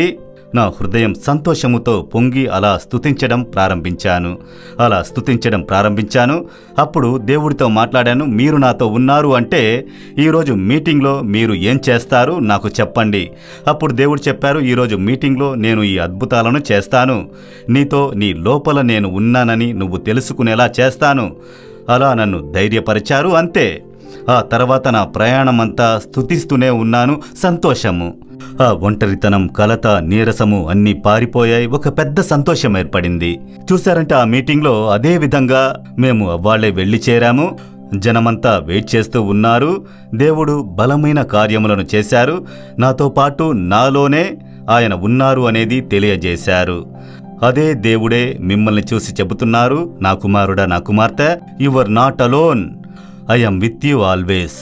నా హృదయం సంతోషముతో పొంగి అలా స్తుతించడం ప్రారంభించాను అలా స్తుతించడం ప్రారంభించాను అప్పుడు దేవుడితో మాట్లాడాను మీరు నాతో ఉన్నారు అంటే ఈరోజు మీటింగ్లో మీరు ఏం చేస్తారు నాకు చెప్పండి అప్పుడు దేవుడు చెప్పారు ఈరోజు మీటింగ్లో నేను ఈ అద్భుతాలను చేస్తాను నీతో నీ లోపల నేను ఉన్నానని నువ్వు తెలుసుకునేలా చేస్తాను అలా నన్ను ధైర్యపరిచారు అంతే ఆ తర్వాత నా ప్రయాణమంతా స్థుతిస్తూనే ఉన్నాను సంతోషము ఆ ఒంటరితనం కలత నీరసము అన్నీ పారిపోయాయి ఒక పెద్ద సంతోషం ఏర్పడింది చూశారంటే ఆ మీటింగ్లో అదే విధంగా మేము అవ్వాళ్లే వెళ్ళి చేరాము జనమంతా వెయిట్ చేస్తూ ఉన్నారు దేవుడు బలమైన కార్యములను చేశారు నాతో పాటు నాలోనే ఆయన ఉన్నారు అనేది తెలియజేశారు అదే దేవుడే మిమ్మల్ని చూసి చెబుతున్నారు నా కుమారుడా నా కుమార్తె you are not alone I am with you always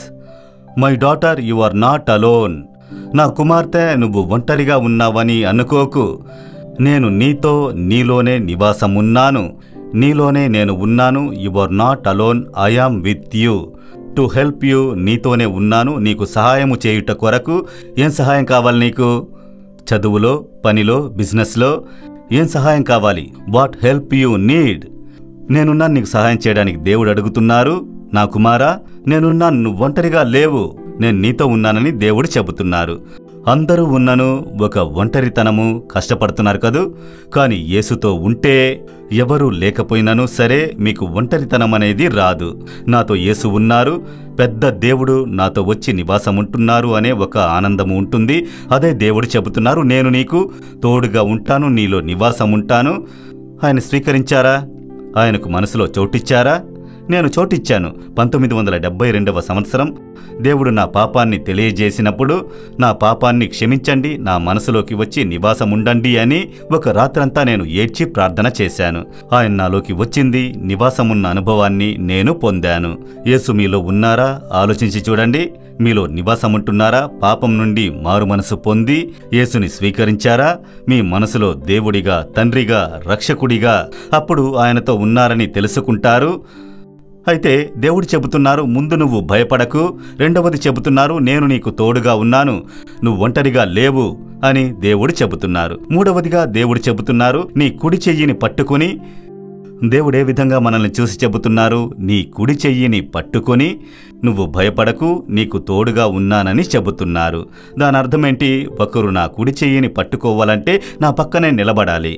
my daughter you are not alone నా కుమార్తె నువ్వు ఒంటరిగా ఉన్నావని అనుకోకు నేను నీతో నీలోనే నివాసమున్నాను నీలోనే నేను ఉన్నాను you are not alone I am with you to help you నీతోనే ఉన్నాను నీకు సహాయము చేయుట కొరకు ఏం సహాయం కావాలి నీకు చదువులో పనిలో బిజినెస్లో ఏం సహాయం కావాలి వాట్ హెల్ప్ యూ నీడ్ నేనున్నాను నీకు సహాయం చేయడానికి దేవుడు అడుగుతున్నారు నా కుమారా నేనున్నాను నువ్వు ఒంటరిగా లేవు నేను నీతో ఉన్నానని దేవుడు చెబుతున్నారు అందరూ ఉన్నను ఒక ఒంటరితనము కష్టపడుతున్నారు కదూ కాని యేసుతో ఉంటే ఎవరూ లేకపోయినను సరే మీకు ఒంటరితనం అనేది రాదు నాతో యేసు ఉన్నారు పెద్ద దేవుడు నాతో వచ్చి నివాసం ఉంటున్నారు అనే ఒక ఆనందము ఉంటుంది అదే దేవుడు చెబుతున్నారు నేను నీకు తోడుగా ఉంటాను నీలో నివాసం ఉంటాను ఆయన స్వీకరించారా ఆయనకు మనసులో చోటిచ్చారా నేను చోటిచ్చాను పంతొమ్మిది వందల డెబ్బై రెండవ సంవత్సరం దేవుడు నా పాపాన్ని తెలియజేసినప్పుడు నా పాపాన్ని క్షమించండి నా మనసులోకి వచ్చి నివాసం ఉండండి అని ఒక రాత్రంతా నేను ఏడ్చి ప్రార్థన చేశాను ఆయన నాలోకి వచ్చింది నివాసమున్న అనుభవాన్ని నేను పొందాను యేసు మీలో ఉన్నారా ఆలోచించి చూడండి మీలో నివాసముంటున్నారా పాపం నుండి మారు మనసు పొంది యేసుని స్వీకరించారా మీ మనసులో దేవుడిగా తండ్రిగా రక్షకుడిగా అప్పుడు ఆయనతో ఉన్నారని తెలుసుకుంటారు అయితే దేవుడు చెబుతున్నారు ముందు నువ్వు భయపడకు రెండవది చెబుతున్నారు నేను నీకు తోడుగా ఉన్నాను నువ్వు ఒంటరిగా లేవు అని దేవుడు చెబుతున్నారు మూడవదిగా దేవుడు చెబుతున్నారు నీ కుడి చెయ్యిని పట్టుకుని దేవుడు ఏ విధంగా మనల్ని చూసి చెబుతున్నారు నీ కుడి చెయ్యిని పట్టుకొని నువ్వు భయపడకు నీకు తోడుగా ఉన్నానని చెబుతున్నారు దాని అర్థమేంటి ఒకరు నా కుడి చెయ్యిని పట్టుకోవాలంటే నా పక్కనే నిలబడాలి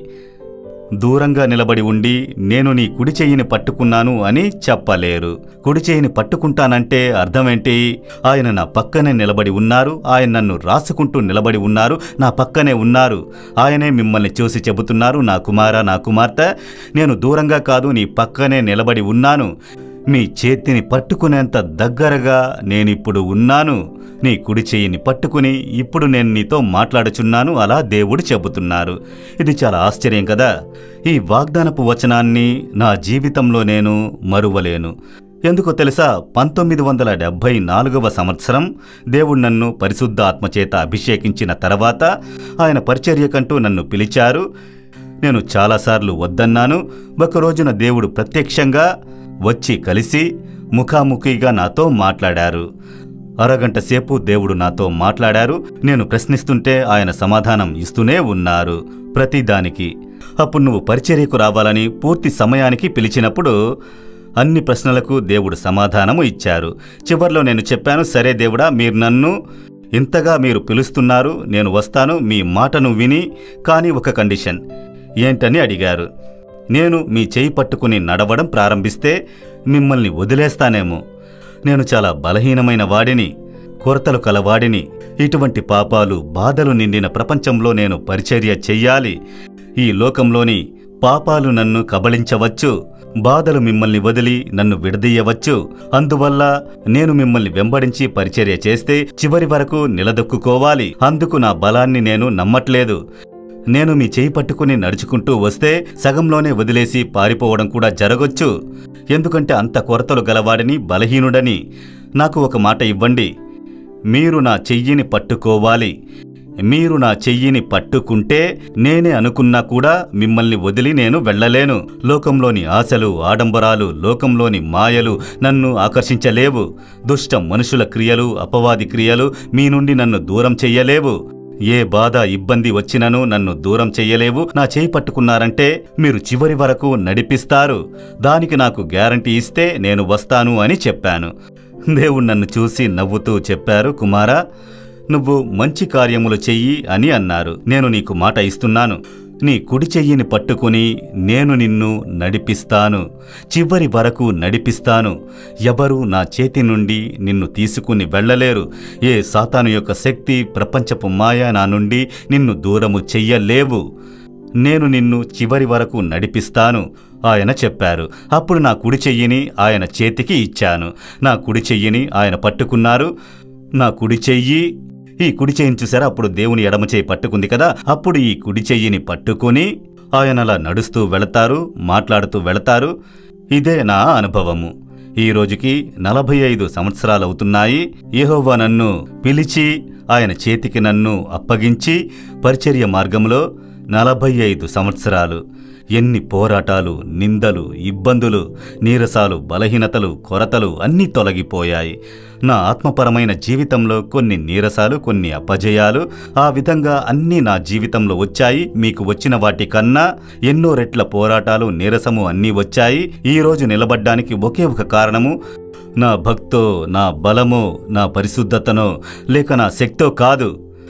దూరంగా నిలబడి ఉండి నేను నీ కుడి చెయ్యిని పట్టుకున్నాను అని చెప్పలేరు కుడి చెయ్యిని పట్టుకుంటానంటే అర్థమేంటి ఆయన నా పక్కనే నిలబడి ఉన్నారు ఆయన నన్ను రాసుకుంటూ నిలబడి ఉన్నారు నా పక్కనే ఉన్నారు ఆయనే మిమ్మల్ని చూసి చెబుతున్నారు నా కుమార నా కుమార్తె నేను దూరంగా కాదు నీ పక్కనే నిలబడి ఉన్నాను మీ చేతిని పట్టుకునేంత దగ్గరగా నేనిప్పుడు ఉన్నాను నీ కుడి చెయ్యిని పట్టుకుని ఇప్పుడు నేను నీతో మాట్లాడుచున్నాను అలా దేవుడు చెబుతున్నారు ఇది చాలా ఆశ్చర్యం కదా ఈ వాగ్దానపు వచనాన్ని నా జీవితంలో నేను మరువలేను ఎందుకో తెలుసా పంతొమ్మిది వందల డెబ్భై నాలుగవ సంవత్సరం దేవుడు నన్ను పరిశుద్ధ ఆత్మచేత అభిషేకించిన తర్వాత ఆయన పరిచర్యకంటూ నన్ను పిలిచారు నేను చాలాసార్లు వద్దన్నాను ఒకరోజున దేవుడు ప్రత్యక్షంగా వచ్చి కలిసి ముఖాముఖిగా నాతో మాట్లాడారు అరగంట సేపు దేవుడు నాతో మాట్లాడారు నేను ప్రశ్నిస్తుంటే ఆయన సమాధానం ఇస్తూనే ఉన్నారు ప్రతిదానికి అప్పుడు నువ్వు పరిచర్యకు రావాలని పూర్తి సమయానికి పిలిచినప్పుడు అన్ని ప్రశ్నలకు దేవుడు సమాధానము ఇచ్చారు చివర్లో నేను చెప్పాను సరే దేవుడా మీరు నన్ను ఇంతగా మీరు పిలుస్తున్నారు నేను వస్తాను మీ మాటను విని కానీ ఒక కండిషన్ ఏంటని అడిగారు నేను మీ చేయి పట్టుకుని నడవడం ప్రారంభిస్తే మిమ్మల్ని వదిలేస్తానేమో నేను చాలా బలహీనమైన వాడిని కొరతలు కలవాడిని ఇటువంటి పాపాలు బాధలు నిండిన ప్రపంచంలో నేను పరిచర్య చెయ్యాలి ఈ లోకంలోని పాపాలు నన్ను కబళించవచ్చు బాధలు మిమ్మల్ని వదిలి నన్ను విడదీయవచ్చు అందువల్ల నేను మిమ్మల్ని వెంబడించి పరిచర్య చేస్తే చివరి వరకు నిలదొక్కుకోవాలి అందుకు నా బలాన్ని నేను నమ్మట్లేదు నేను మీ చేయి పట్టుకుని నడుచుకుంటూ వస్తే సగంలోనే వదిలేసి పారిపోవడం కూడా జరగొచ్చు ఎందుకంటే అంత కొరతలు గలవాడిని బలహీనుడని నాకు ఒక మాట ఇవ్వండి మీరు నా చెయ్యిని పట్టుకోవాలి మీరు నా చెయ్యిని పట్టుకుంటే నేనే అనుకున్నా కూడా మిమ్మల్ని వదిలి నేను వెళ్ళలేను లోకంలోని ఆశలు ఆడంబరాలు లోకంలోని మాయలు నన్ను ఆకర్షించలేవు దుష్ట మనుషుల క్రియలు అపవాది క్రియలు మీ నుండి నన్ను దూరం చెయ్యలేవు ఏ బాధ ఇబ్బంది వచ్చినను నన్ను దూరం చెయ్యలేవు నా చేయి పట్టుకున్నారంటే మీరు చివరి వరకు నడిపిస్తారు దానికి నాకు గ్యారంటీ ఇస్తే నేను వస్తాను అని చెప్పాను దేవుడు నన్ను చూసి నవ్వుతూ చెప్పారు కుమారా నువ్వు మంచి కార్యములు చెయ్యి అని అన్నారు నేను నీకు మాట ఇస్తున్నాను నీ కుడి చెయ్యిని పట్టుకుని నేను నిన్ను నడిపిస్తాను చివరి వరకు నడిపిస్తాను ఎవరు నా చేతి నుండి నిన్ను తీసుకుని వెళ్ళలేరు ఏ సాతాను యొక్క శక్తి ప్రపంచపు మాయ నా నుండి నిన్ను దూరము చెయ్యలేవు నేను నిన్ను చివరి వరకు నడిపిస్తాను ఆయన చెప్పారు అప్పుడు నా కుడి చెయ్యిని ఆయన చేతికి ఇచ్చాను నా కుడి చెయ్యిని ఆయన పట్టుకున్నారు నా కుడి చెయ్యి ఈ కుడి చెయ్యిని చూసారా అప్పుడు దేవుని ఎడమ చెయ్యి పట్టుకుంది కదా అప్పుడు ఈ కుడి చెయ్యిని పట్టుకొని ఆయన అలా నడుస్తూ వెళతారు మాట్లాడుతూ వెళతారు ఇదే నా అనుభవము ఈ రోజుకి నలభై ఐదు సంవత్సరాలవుతున్నాయి యెహోవా నన్ను పిలిచి ఆయన చేతికి నన్ను అప్పగించి పరిచర్య మార్గంలో నలభై ఐదు సంవత్సరాలు ఎన్ని పోరాటాలు నిందలు ఇబ్బందులు నీరసాలు బలహీనతలు కొరతలు అన్నీ తొలగిపోయాయి నా ఆత్మపరమైన జీవితంలో కొన్ని నీరసాలు కొన్ని అపజయాలు ఆ విధంగా అన్నీ నా జీవితంలో వచ్చాయి మీకు వచ్చిన వాటి కన్నా ఎన్నో రెట్ల పోరాటాలు నీరసము అన్నీ వచ్చాయి ఈ రోజు నిలబడ్డానికి ఒకే ఒక కారణము నా భక్తో నా బలమో నా పరిశుద్ధతనో లేక నా శక్తో కాదు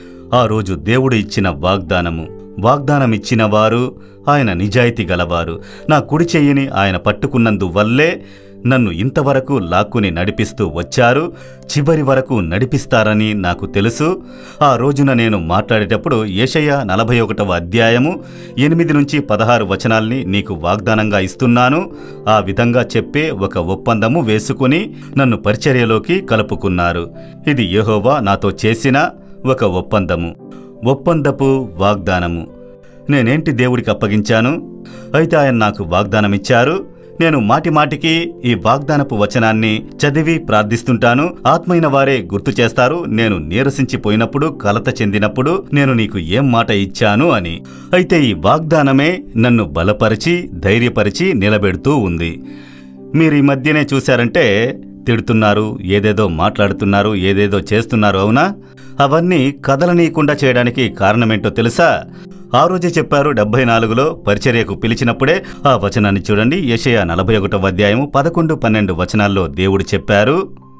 ఆ రోజు దేవుడు ఇచ్చిన వాగ్దానము వాగ్దానం ఇచ్చిన వారు ఆయన నిజాయితీ గలవారు నా కుడి చెయ్యిని ఆయన పట్టుకున్నందు వల్లే నన్ను ఇంతవరకు లాక్కుని నడిపిస్తూ వచ్చారు చివరి వరకు నడిపిస్తారని నాకు తెలుసు ఆ రోజున నేను మాట్లాడేటప్పుడు ఏషయ్య నలభై ఒకటవ అధ్యాయము ఎనిమిది నుంచి పదహారు వచనాల్ని నీకు వాగ్దానంగా ఇస్తున్నాను ఆ విధంగా చెప్పే ఒక ఒప్పందము వేసుకుని నన్ను పరిచర్యలోకి కలుపుకున్నారు ఇది యెహోవా నాతో చేసిన ఒక ఒప్పందము ఒప్పందపు వాగ్దానము నేనేంటి దేవుడికి అప్పగించాను అయితే ఆయన నాకు వాగ్దానం ఇచ్చారు నేను మాటి మాటికి ఈ వాగ్దానపు వచనాన్ని చదివి ప్రార్థిస్తుంటాను ఆత్మైన వారే గుర్తు చేస్తారు నేను నీరసించిపోయినప్పుడు కలత చెందినప్పుడు నేను నీకు ఏం మాట ఇచ్చాను అని అయితే ఈ వాగ్దానమే నన్ను బలపరిచి ధైర్యపరిచి నిలబెడుతూ ఉంది మీరు ఈ మధ్యనే చూశారంటే తిడుతున్నారు ఏదేదో మాట్లాడుతున్నారు ఏదేదో చేస్తున్నారు అవునా అవన్నీ కదలనీయకుండా చేయడానికి కారణమేంటో తెలుసా ఆ రోజే చెప్పారు డెబ్బై నాలుగులో పరిచర్యకు పిలిచినప్పుడే ఆ వచనాన్ని చూడండి యెషయా నలభై ఒకటవ అధ్యాయము పదకొండు పన్నెండు వచనాల్లో దేవుడు చెప్పారు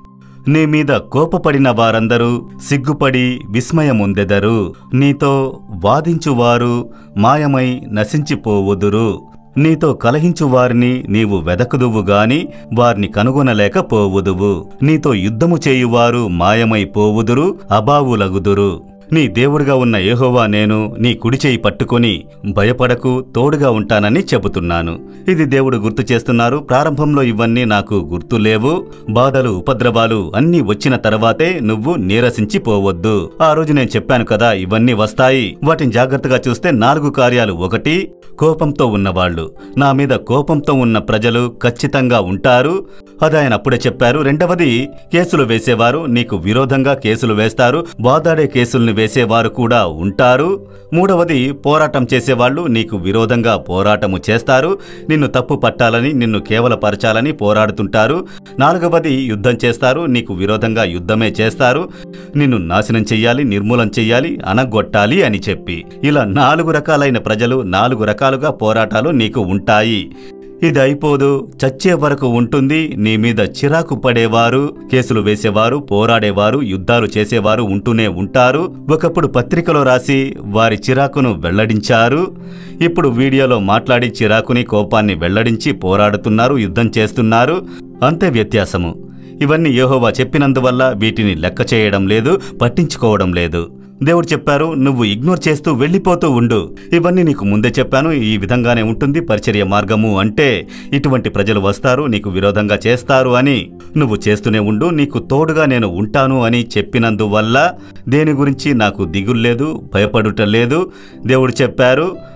నీ మీద కోపపడిన వారందరూ సిగ్గుపడి విస్మయముందెదరు నీతో వాదించువారు మాయమై నశించిపోవుదురు నీతో కలహించు వారిని నీవు వెదకుదువు గాని వారిని కనుగొనలేకపోవుదువు నీతో యుద్ధము చేయువారు మాయమై పోవుదురు అబావులగుదురు నీ దేవుడిగా ఉన్న యెహోవా నేను నీ కుడి చేయి పట్టుకొని భయపడకు తోడుగా ఉంటానని చెబుతున్నాను ఇది దేవుడు గుర్తు చేస్తున్నారు ప్రారంభంలో ఇవన్నీ నాకు గుర్తు లేవు బాధలు ఉపద్రవాలు అన్నీ వచ్చిన తర్వాతే నువ్వు నీరసించిపోవద్దు ఆ రోజు నేను చెప్పాను కదా ఇవన్నీ వస్తాయి వాటిని జాగ్రత్తగా చూస్తే నాలుగు కార్యాలు ఒకటి కోపంతో ఉన్నవాళ్ళు నా మీద కోపంతో ఉన్న ప్రజలు ఖచ్చితంగా ఉంటారు అది ఆయన అప్పుడే చెప్పారు రెండవది కేసులు వేసేవారు నీకు విరోధంగా కేసులు వేస్తారు వాదాడే కేసుల్ని వేసేవారు కూడా ఉంటారు మూడవది పోరాటం చేసేవాళ్ళు నీకు విరోధంగా పోరాటము చేస్తారు నిన్ను తప్పు పట్టాలని నిన్ను కేవలపరచాలని పోరాడుతుంటారు నాలుగవది యుద్ధం చేస్తారు నీకు విరోధంగా యుద్ధమే చేస్తారు నిన్ను నాశనం చెయ్యాలి నిర్మూలం చెయ్యాలి అనగొట్టాలి అని చెప్పి ఇలా నాలుగు రకాలైన ప్రజలు నాలుగు రకాలుగా పోరాటాలు నీకు ఉంటాయి ఇది అయిపోదు చచ్చే వరకు ఉంటుంది నీ మీద చిరాకు పడేవారు కేసులు వేసేవారు పోరాడేవారు యుద్ధాలు చేసేవారు ఉంటూనే ఉంటారు ఒకప్పుడు పత్రికలో రాసి వారి చిరాకును వెల్లడించారు ఇప్పుడు వీడియోలో మాట్లాడి చిరాకుని కోపాన్ని వెల్లడించి పోరాడుతున్నారు యుద్ధం చేస్తున్నారు అంతే వ్యత్యాసము ఇవన్నీ యెహోవా చెప్పినందువల్ల వీటిని లెక్క చేయడం లేదు పట్టించుకోవడం లేదు దేవుడు చెప్పారు నువ్వు ఇగ్నోర్ చేస్తూ వెళ్ళిపోతూ ఉండు ఇవన్నీ నీకు ముందే చెప్పాను ఈ విధంగానే ఉంటుంది పరిచర్య మార్గము అంటే ఇటువంటి ప్రజలు వస్తారు నీకు విరోధంగా చేస్తారు అని నువ్వు చేస్తూనే ఉండు నీకు తోడుగా నేను ఉంటాను అని చెప్పినందువల్ల దేని గురించి నాకు దిగుల్లేదు భయపడుట లేదు దేవుడు చెప్పారు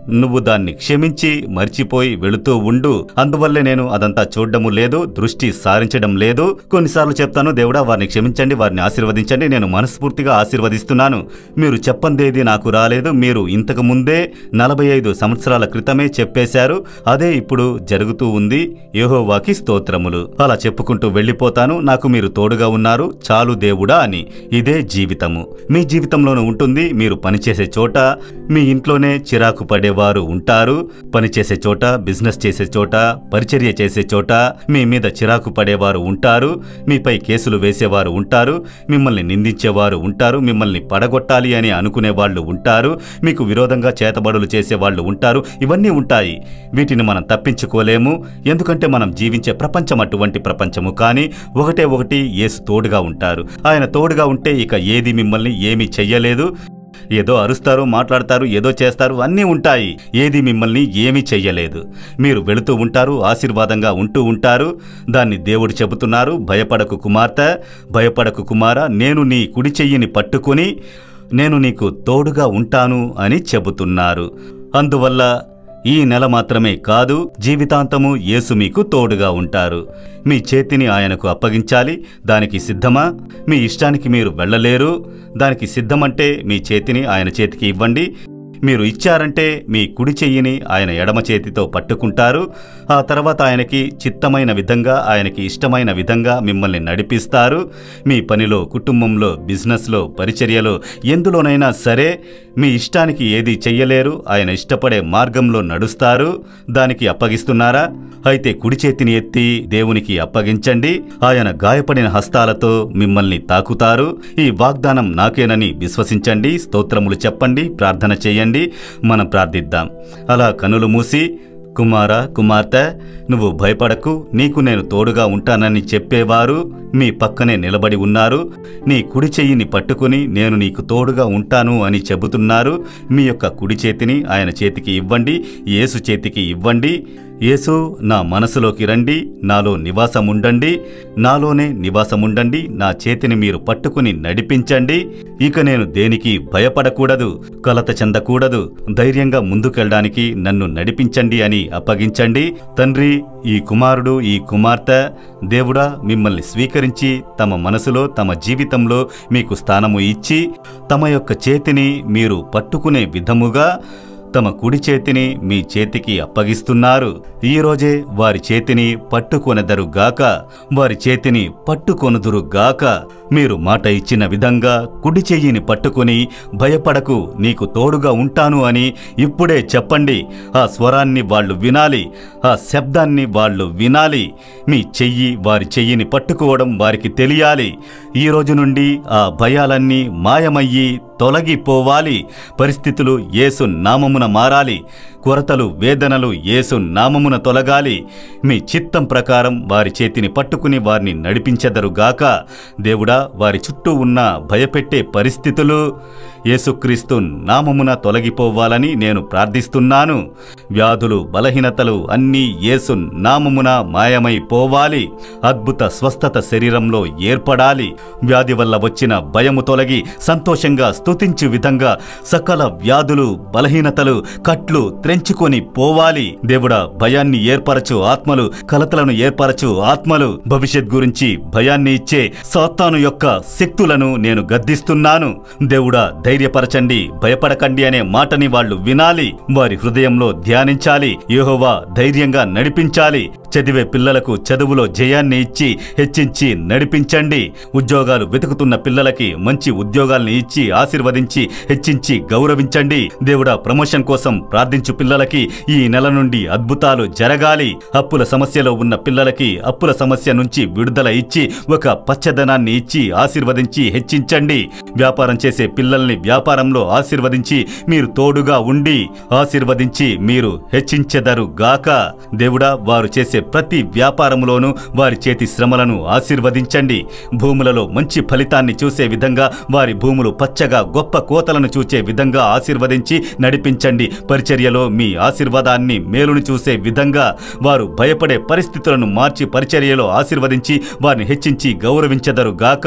నువ్వు దాన్ని క్షమించి మర్చిపోయి వెళుతూ ఉండు అందువల్లే నేను అదంతా చూడడము లేదు దృష్టి సారించడం లేదు కొన్నిసార్లు చెప్తాను దేవుడా వారిని క్షమించండి వారిని ఆశీర్వదించండి నేను మనస్ఫూర్తిగా ఆశీర్వదిస్తున్నాను మీరు చెప్పందేది నాకు రాలేదు మీరు ఇంతకు ముందే నలభై ఐదు సంవత్సరాల క్రితమే చెప్పేశారు అదే ఇప్పుడు జరుగుతూ ఉంది యెహోవాకి స్తోత్రములు అలా చెప్పుకుంటూ వెళ్ళిపోతాను నాకు మీరు తోడుగా ఉన్నారు చాలు దేవుడా అని ఇదే జీవితము మీ జీవితంలోనూ ఉంటుంది మీరు పనిచేసే చోట మీ ఇంట్లోనే చిరాకు పడేవారు ఉంటారు పనిచేసే చోట బిజినెస్ చేసే చోట పరిచర్య చేసే చోట మీ మీద చిరాకు పడేవారు ఉంటారు మీపై కేసులు వేసేవారు ఉంటారు మిమ్మల్ని నిందించేవారు ఉంటారు మిమ్మల్ని పడగొట్టాలి అని అనుకునే వాళ్ళు ఉంటారు మీకు విరోధంగా చేతబడులు చేసే వాళ్ళు ఉంటారు ఇవన్నీ ఉంటాయి వీటిని మనం తప్పించుకోలేము ఎందుకంటే మనం జీవించే ప్రపంచం అటువంటి ప్రపంచము కానీ ఒకటే ఒకటి యేసు తోడుగా ఉంటారు ఆయన తోడుగా ఉంటే ఇక ఏది మిమ్మల్ని ఏమీ చెయ్యలేదు ఏదో అరుస్తారు మాట్లాడతారు ఏదో చేస్తారు అన్నీ ఉంటాయి ఏది మిమ్మల్ని ఏమీ చెయ్యలేదు మీరు వెళుతూ ఉంటారు ఆశీర్వాదంగా ఉంటూ ఉంటారు దాన్ని దేవుడు చెబుతున్నారు భయపడకు కుమార్తె భయపడకు కుమార నేను నీ కుడి చెయ్యిని పట్టుకుని నేను నీకు తోడుగా ఉంటాను అని చెబుతున్నారు అందువల్ల ఈ నెల మాత్రమే కాదు జీవితాంతము యేసు మీకు తోడుగా ఉంటారు మీ చేతిని ఆయనకు అప్పగించాలి దానికి సిద్ధమా మీ ఇష్టానికి మీరు వెళ్ళలేరు దానికి సిద్ధమంటే మీ చేతిని ఆయన చేతికి ఇవ్వండి మీరు ఇచ్చారంటే మీ కుడి చెయ్యిని ఆయన ఎడమ చేతితో పట్టుకుంటారు ఆ తర్వాత ఆయనకి చిత్తమైన విధంగా ఆయనకి ఇష్టమైన విధంగా మిమ్మల్ని నడిపిస్తారు మీ పనిలో కుటుంబంలో బిజినెస్లో పరిచర్యలో ఎందులోనైనా సరే మీ ఇష్టానికి ఏది చెయ్యలేరు ఆయన ఇష్టపడే మార్గంలో నడుస్తారు దానికి అప్పగిస్తున్నారా అయితే కుడి చేతిని ఎత్తి దేవునికి అప్పగించండి ఆయన గాయపడిన హస్తాలతో మిమ్మల్ని తాకుతారు ఈ వాగ్దానం నాకేనని విశ్వసించండి స్తోత్రములు చెప్పండి ప్రార్థన చేయండి మనం ప్రార్థిద్దాం అలా కనులు మూసి కుమార కుమార్తె నువ్వు భయపడకు నీకు నేను తోడుగా ఉంటానని చెప్పేవారు మీ పక్కనే నిలబడి ఉన్నారు నీ కుడి చెయ్యిని పట్టుకుని నేను నీకు తోడుగా ఉంటాను అని చెబుతున్నారు మీ యొక్క కుడి చేతిని ఆయన చేతికి ఇవ్వండి యేసు చేతికి ఇవ్వండి యేసు నా మనసులోకి రండి నాలో నివాసముండండి నాలోనే నివాసముండండి నా చేతిని మీరు పట్టుకుని నడిపించండి ఇక నేను దేనికి భయపడకూడదు కలత చెందకూడదు ధైర్యంగా ముందుకెళ్ళడానికి నన్ను నడిపించండి అని అప్పగించండి తండ్రి ఈ కుమారుడు ఈ కుమార్తె దేవుడా మిమ్మల్ని స్వీకరించి తమ మనసులో తమ జీవితంలో మీకు స్థానము ఇచ్చి తమ యొక్క చేతిని మీరు పట్టుకునే విధముగా తమ కుడి చేతిని మీ చేతికి అప్పగిస్తున్నారు ఈరోజే వారి చేతిని పట్టుకొనెదరుగాక వారి చేతిని పట్టుకొనుదురుగాక మీరు మాట ఇచ్చిన విధంగా కుడి చెయ్యిని పట్టుకుని భయపడకు నీకు తోడుగా ఉంటాను అని ఇప్పుడే చెప్పండి ఆ స్వరాన్ని వాళ్ళు వినాలి ఆ శబ్దాన్ని వాళ్ళు వినాలి మీ చెయ్యి వారి చెయ్యిని పట్టుకోవడం వారికి తెలియాలి ఈ రోజు నుండి ఆ భయాలన్నీ మాయమయ్యి తొలగిపోవాలి పరిస్థితులు యేసు నామమున మారాలి కొరతలు వేదనలు యేసు నామమున తొలగాలి మీ చిత్తం ప్రకారం వారి చేతిని పట్టుకుని వారిని నడిపించెదరుగాక దేవుడా వారి చుట్టూ ఉన్న భయపెట్టే పరిస్థితులు యేసుక్రీస్తు నామమున తొలగిపోవాలని నేను ప్రార్థిస్తున్నాను వ్యాధులు బలహీనతలు అన్నీ యేసు నామమున మాయమైపోవాలి అద్భుత స్వస్థత శరీరంలో ఏర్పడాలి వ్యాధి వల్ల వచ్చిన భయము తొలగి సంతోషంగా స్తుతించు విధంగా సకల వ్యాధులు బలహీనతలు కట్లు త్రెంచుకొని పోవాలి దేవుడా భయాన్ని ఏర్పరచు ఆత్మలు కలతలను ఏర్పరచు ఆత్మలు భవిష్యత్ గురించి భయాన్ని ఇచ్చే సాతాను యొక్క శక్తులను నేను గద్దిస్తున్నాను దేవుడా ధైర్యపరచండి భయపడకండి అనే మాటని వాళ్ళు వినాలి వారి హృదయంలో ధ్యానించాలి యెహోవా ధైర్యంగా నడిపించాలి చదివే పిల్లలకు చదువులో జయాన్ని ఇచ్చి హెచ్చించి నడిపించండి ఉద్యోగాలు వెతుకుతున్న పిల్లలకి మంచి ఉద్యోగాల్ని ఇచ్చి ఆశీర్వదించి హెచ్చించి గౌరవించండి దేవుడా ప్రమోషన్ కోసం ప్రార్థించు పిల్లలకి ఈ నెల నుండి అద్భుతాలు జరగాలి అప్పుల సమస్యలో ఉన్న పిల్లలకి అప్పుల సమస్య నుంచి విడుదల ఇచ్చి ఒక పచ్చదనాన్ని ఇచ్చి ఆశీర్వదించి హెచ్చించండి వ్యాపారం చేసే పిల్లల్ని వ్యాపారంలో ఆశీర్వదించి మీరు తోడుగా ఉండి ఆశీర్వదించి మీరు హెచ్చించెదరు గాక దేవుడా వారు చేసే ప్రతి వ్యాపారములోనూ వారి చేతి శ్రమలను ఆశీర్వదించండి భూములలో మంచి ఫలితాన్ని చూసే విధంగా వారి భూములు పచ్చగా గొప్ప కోతలను చూచే విధంగా ఆశీర్వదించి నడిపించండి పరిచర్యలో మీ ఆశీర్వాదాన్ని మేలును చూసే విధంగా వారు భయపడే పరిస్థితులను మార్చి పరిచర్యలో ఆశీర్వదించి వారిని హెచ్చించి గౌరవించెదరు గాక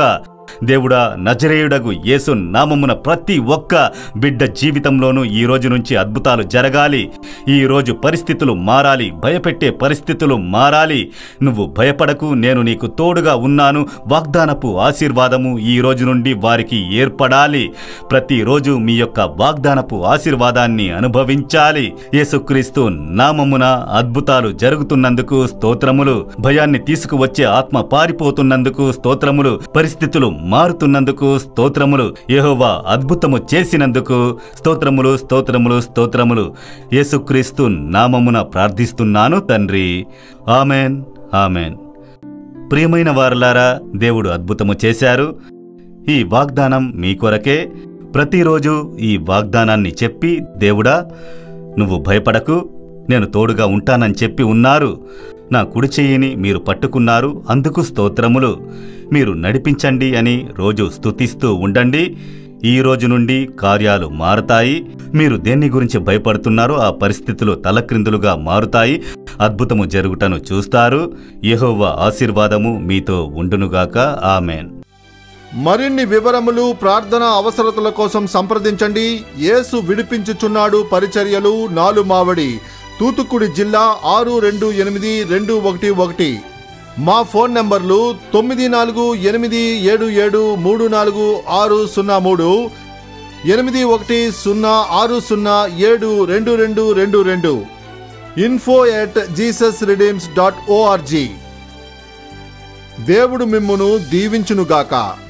దేవుడా నజరేయుడగు యేసు నామమున ప్రతి ఒక్క బిడ్డ జీవితంలోనూ ఈ రోజు నుంచి అద్భుతాలు జరగాలి ఈ రోజు పరిస్థితులు మారాలి భయపెట్టే పరిస్థితులు మారాలి నువ్వు భయపడకు నేను నీకు తోడుగా ఉన్నాను వాగ్దానపు ఆశీర్వాదము ఈ రోజు నుండి వారికి ఏర్పడాలి ప్రతిరోజు మీ యొక్క వాగ్దానపు ఆశీర్వాదాన్ని అనుభవించాలి యేసుక్రీస్తు నామమున అద్భుతాలు జరుగుతున్నందుకు స్తోత్రములు భయాన్ని తీసుకువచ్చే ఆత్మ పారిపోతున్నందుకు స్తోత్రములు పరిస్థితులు మారుతున్నందుకు స్తోత్రములు యెహోవా అద్భుతము చేసినందుకు స్తోత్రములు స్తోత్రములు స్తోత్రములు యేసుక్రీస్తు నామమున ప్రార్థిస్తున్నాను తండ్రి ఆమెన్ ఆమెన్ ప్రియమైన వారలారా దేవుడు అద్భుతము చేశారు ఈ వాగ్దానం మీ కొరకే ప్రతిరోజు ఈ వాగ్దానాన్ని చెప్పి దేవుడా నువ్వు భయపడకు నేను తోడుగా ఉంటానని చెప్పి ఉన్నారు నా కుడి చెయ్యిని మీరు పట్టుకున్నారు అందుకు స్తోత్రములు మీరు నడిపించండి అని రోజు స్తుతిస్తూ ఉండండి ఈ రోజు నుండి కార్యాలు మారతాయి మీరు దేన్ని గురించి భయపడుతున్నారో ఆ పరిస్థితులు తలక్రిందులుగా మారుతాయి అద్భుతము జరుగుటను చూస్తారు యెహోవా ఆశీర్వాదము మీతో ఉండునుగాక ఆమెన్ మరిన్ని వివరములు ప్రార్థన అవసరతల కోసం సంప్రదించండి యేసు విడిపించుచున్నాడు పరిచర్యలు నాలుమావడి తూతుక్కుడి జిల్లా ఆరు రెండు ఎనిమిది రెండు ఒకటి ఒకటి మా ఫోన్ నంబర్లు తొమ్మిది నాలుగు ఎనిమిది ఏడు ఏడు మూడు నాలుగు ఆరు సున్నా మూడు ఎనిమిది ఒకటి సున్నా ఆరు సున్నా ఏడు రెండు రెండు రెండు రెండు info at Jesus redeems dot ORG దేవుడు మిమ్మును దీవించునుగాక